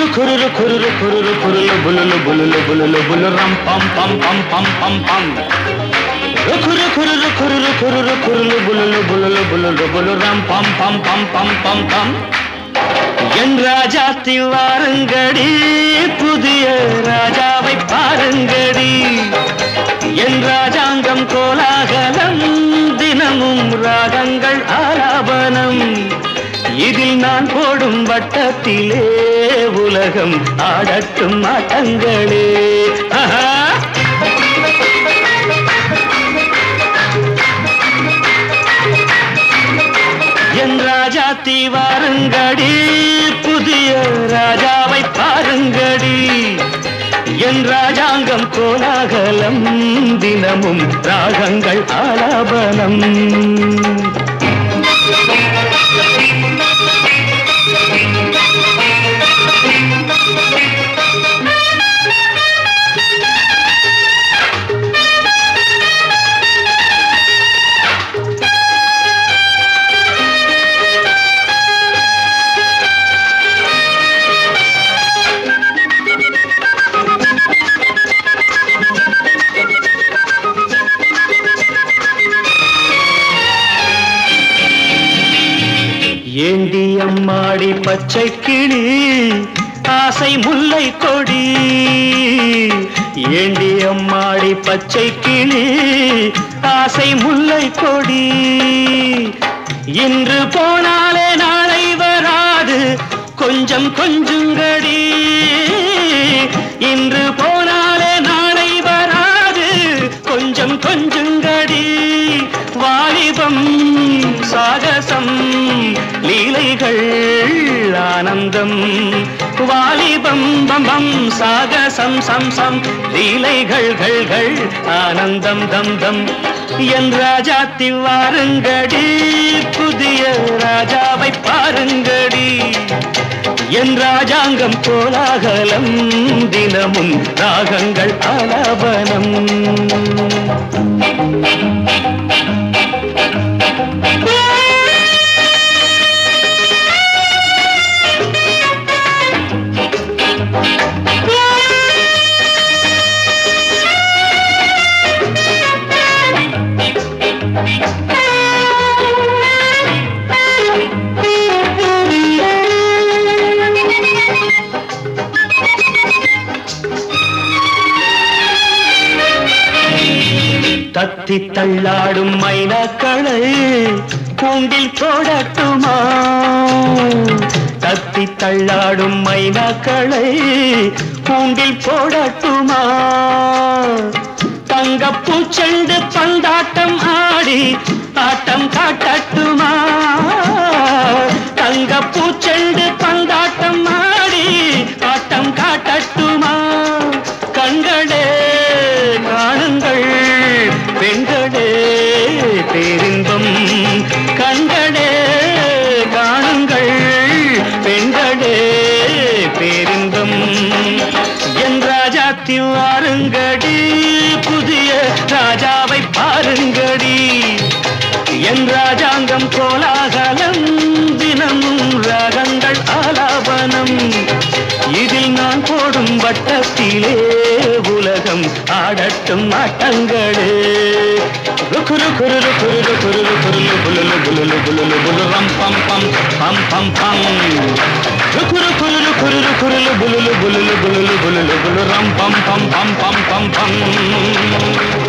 కురురు కురురు కురురు కురులు బులులు బులులు బులులు బులు రం పం పం పం పం పం పం కురు కురురు కురురు కురురు కురులు బులులు బులులు బులులు బులు ரம் பம் பம் பம் பம் பம் பம் என் ராஜாத்தி வாருங்கடி புதிய ராஜாவை பாருங்கடி என் ராஜாங்கம் கோலாகலம் தினமும் ராகங்கள் ஆலாபனம் இதில் நான் போடும் வட்டத்திலே உலகம் ஆடட்டும் ஆட்டங்களே ஆஹா என் ராஜாத்தி வாருங்கடி புதிய ராஜாவை பாருங்கடி என் ராஜாங்கம் கோலாகலம் தினமும் ராகங்கள் ஆலாபனம் ஏண்டி அம்மாடி பச்சை கிளி ஆசை முல்லை கொடி ஏண்டி அம்மாடி பச்சை கிளி ஆசை முல்லை கொடி இன்று போனாலே நாளை வராது கொஞ்சம் கொஞ்சங்கடி இன்று போனாலே நாளை வராது கொஞ்சம் கொஞ்சங்கடி வாலிபம் சாகசம் லீலைகள் ஆனந்தம் வாலிபம் பம்பம் சாகசம் சம் சம் லீலைகள் கள் கள் ஆனந்தம் தம் தம் என் ராஜாத்தி வாருங்கடி புதிய ராஜாவை பாருங்கடி என் ராஜாங்கம் கோலாகலம் தினமும் ராகங்கள் ஆலாபனம் தத்தி தள்ளாடும் மைனாக்களை கூண்டில் போடட்டுமா தத்தி தள்ளாடும் மைனாக்களை கூண்டில் போடட்டுமா தங்கப்பூ செண்டு பந்தாட்டம் ஆடி ஆட்டம் காட்டட்டுமா தங்கப்பூ செண்டு பந்தாட்டம் ஆடி ஆட்டம் காட்டட்டுமா கண்களே காணுங்கள் பெண்களே பேரின்பம் கண்களே காணுங்கள் பெண்களே பேரின்பம் என் ராஜாத்தி வாருங்கடி புதிய ராஜாவை பாருங்கடி என் ராஜாங்கம் கோலாகலம் தினமும் ராகங்கள் ஆலாபனம் இதில் நான் போடும் வட்டத்திலே உலகம் ஆடட்டும் ஆட்டங்களே ருக்குரு குருரு குருரு குருரு குருலு புலுலு புலுலு புலுலு புலுரம் பம் பம் பம் பம் பம் ருக்குரு குருரு குருரு குருலு புலுலு புலுலு புலுலு புலுலு புலுரம் பம் பம் பம் பம் பம் பம்